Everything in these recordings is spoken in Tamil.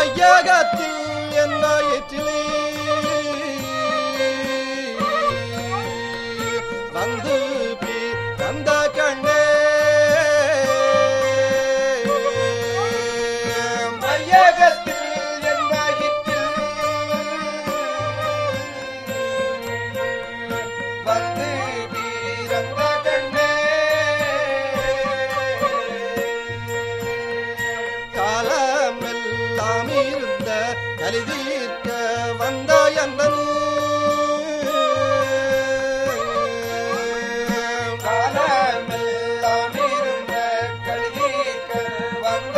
வையகத்தில் என்ன எற்றிலே வந்து பிறந்த கண்ணே வையகத்தில் என்ன வந்து பிறந்த கண்ணே காலமெல்லாம் இருந்த கலிதீர்க்க வந்த எந்தனு காலமெல்லாம் இருந்த கலிதீர்க்க வந்த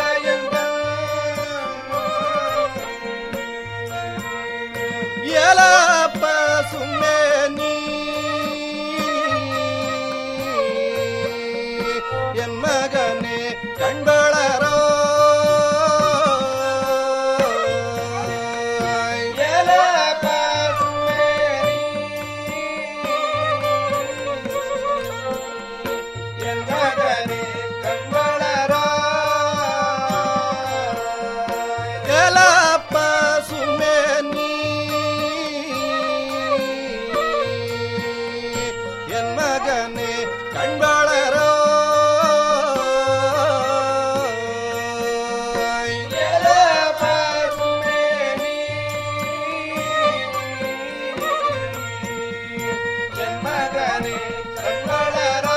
ஏலப்ப சும்மே நீ என் மகனே கண்வளரோ ஏலப்ப சும்மே என் மகனே கண்வளரோ ஏலப்ப சும்மே நீ என் மகனே கண்வளரோ என் மகனே கண்வளரோ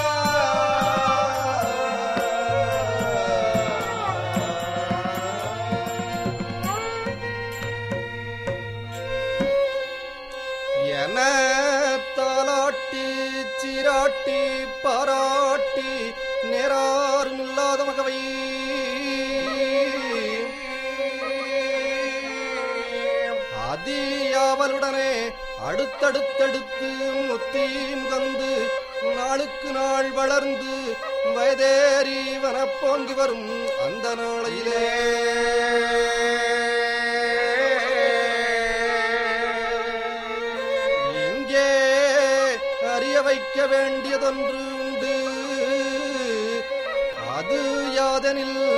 என தாலாட்டி சிராட்டி பாராட்டி நேராரும் இல்லாத மகவை அதியாவலுடனே அடுத்தடுத்தடுத்து முத்தி முகந்து நாளுக்கு நாள் வளர்ந்து வயதேறி வனப்போங்கி வரும் அந்த நாளையிலே இங்கே அறிய வைக்க வேண்டியதொன்று உண்டு அது யாதெனில்